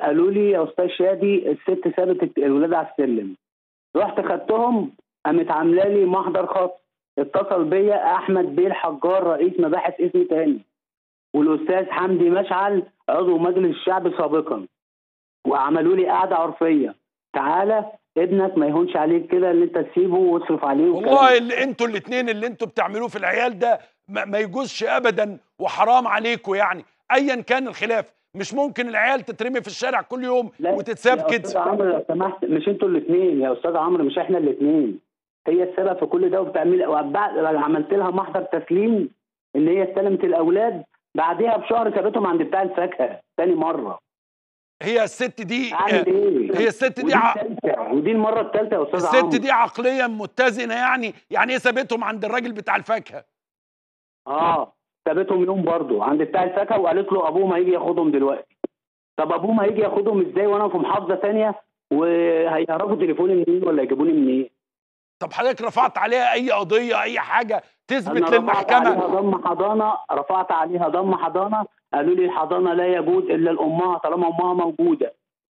قالوا لي يا استاذ شادي الست سابت الولاد على السلم رحت خدتهم قامت عامله لي محضر خاص اتصل بيا احمد بيه الحجار رئيس مباحث اسم تاني والاستاذ حمدي مشعل عضو مجلس الشعب سابقا وعملوا لي قعده عرفيه تعالى ابنك ما يهونش عليك كده اللي انت تسيبه واصرف عليه والكلام والله اللي انتوا الاثنين اللي انتوا بتعملوه في العيال ده ما, ما يجوزش ابدا وحرام عليكم يعني ايا كان الخلاف مش ممكن العيال تترمي في الشارع كل يوم لا، وتتساب يا استاذ كده عمرو لو سمحت مش انتوا الاثنين يا استاذ عمرو مش احنا الاثنين هي السبب في كل ده وبتعمل وبعد عملت لها محضر تسليم ان هي استلمت الاولاد بعدها بشهر سابتهم عند بتاع الفاكهه تاني مره هي الست دي اعمل ايه؟ هي الست دي ودي ع- التالتة، ودي المره الثالثه يا استاذ عمرو الست دي عقليا متزنه يعني يعني ايه سابتهم عند الراجل بتاع الفاكهه اه سابتهم يوم برضه عند بتاع الفاكهه وقالت له ابوهم هيجي ياخدهم دلوقتي طب ابوهم هيجي ياخدهم ازاي وانا في محافظه ثانيه وهيعرفوا تليفوني منين ولا يجيبوني منين؟ طب حضرتك رفعت عليها اي قضيه اي حاجه تثبت انا رفعت عليها للمحكمه ضم حضانه رفعت عليها ضم حضانه قالوا لي الحضانه لا يجوز الا لامها طالما امها موجوده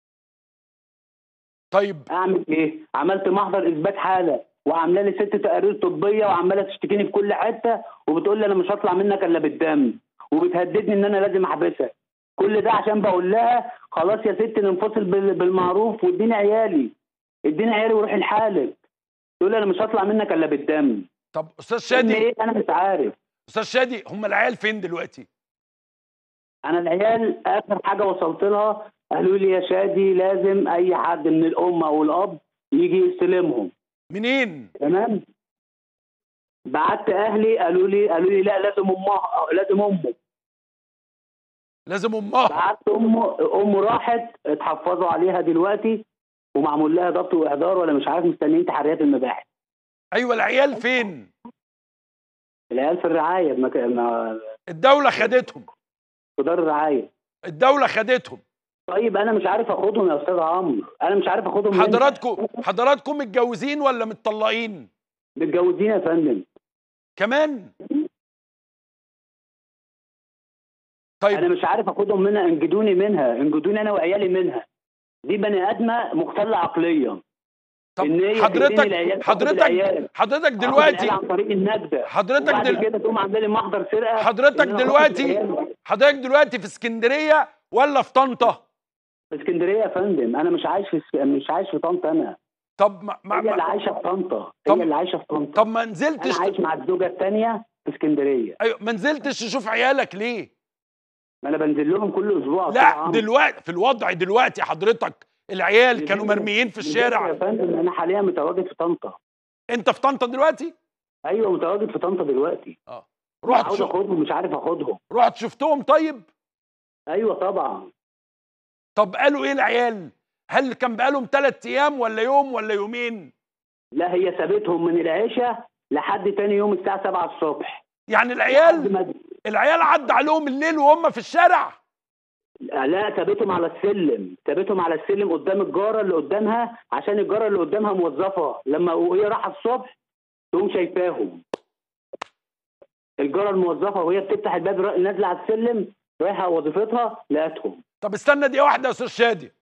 طيب اعمل ايه؟ عملت محضر اثبات حاله وعامله لي ست تقارير طبيه وعماله تشتكيني في كل حته وبتقول لي انا مش هطلع منك الا بالدم وبتهددني ان انا لازم احبسك كل ده عشان بقول لها خلاص يا ست ننفصل بال- بالمعروف واديني عيالي اديني عيالي وروحي لحالك تقول لي انا مش هطلع منك الا بالدم طب استاذ شادي شادي ايه انا مش عارف استاذ شادي هم العيال فين دلوقتي انا العيال اخر حاجه وصلت لها قالوا لي يا شادي لازم اي حد من الام او الاب يجي يستلمهم منين تمام بعت اهلي قالوا لي قالوا لي لا لازم امها لازم امه لازم امها بعت امه امه راحت اتحفظوا عليها دلوقتي ومعمول لها ضبط واحضار ولا مش عارف مستنيين تحريات المباحث ايوه العيال فين العيال في الرعايه بمك... ما- الدوله خدتهم في دار الرعايه الدوله خدتهم طيب انا مش عارف اخدهم يا استاذ عمرو انا مش عارف اخدهم منين. حضراتكم حضراتكم متجوزين ولا متطلقين متجوزين يا فندم كمان انا طيب مش عارف اخدهم منها انجدوني منها انجدوني انا وعيالي منها دي بني ادمه مختله عقليا طب إن هي تديني حضرتك العيال، تاخد حضرتك العيال. حضرتك آخد دلوقتي العيال عن طريق النجده حضرتك وبعد دل... كده تقوم عامله لي محضر سرقه حضرتك إن أنا آخد دلوقتي العيال. حضرتك دلوقتي في اسكندريه ولا في طنطا في اسكندريه يا فندم انا مش عايش في اسك... مش عايش في طنطا انا طب ما... ما... هي اللي ما... عايشه في طنطا طب- هي اللي عايشه في طنطا طب ما نزلتش انا عايش مع الزوجه الثانيه في اسكندريه ايوه ما نزلتش تشوف عيالك ليه ما انا بنزل لهم كل اسبوع لا طبعاً. دلوقتي في الوضع دلوقتي حضرتك العيال كانوا مرميين في يا الشارع فندم انا حاليا متواجد في طنطا انت في طنطا دلوقتي ايوه متواجد في طنطا دلوقتي اه رحت عاوز شو... اخدهم مش عارف اخدهم رحت شفتهم طيب ايوه طبعا طب قالوا ايه العيال هل كان بقالهم ثلاث ايام ولا يوم ولا يومين لا هي سابتهم من العشاء لحد تاني يوم الساعه 7 الصبح يعني لحد العيال ما العيال عدى عليهم الليل وهم في الشارع لا سابتهم على السلم سابتهم على السلم قدام الجاره اللي قدامها عشان الجاره اللي قدامها موظفه لما وهي رايحه الصبح تقوم شايفاهم الجاره الموظفه وهي بتفتح الباب را- نازله على السلم رايحه وظيفتها لقتهم طب استنى دقيقه واحده يا استاذ شادي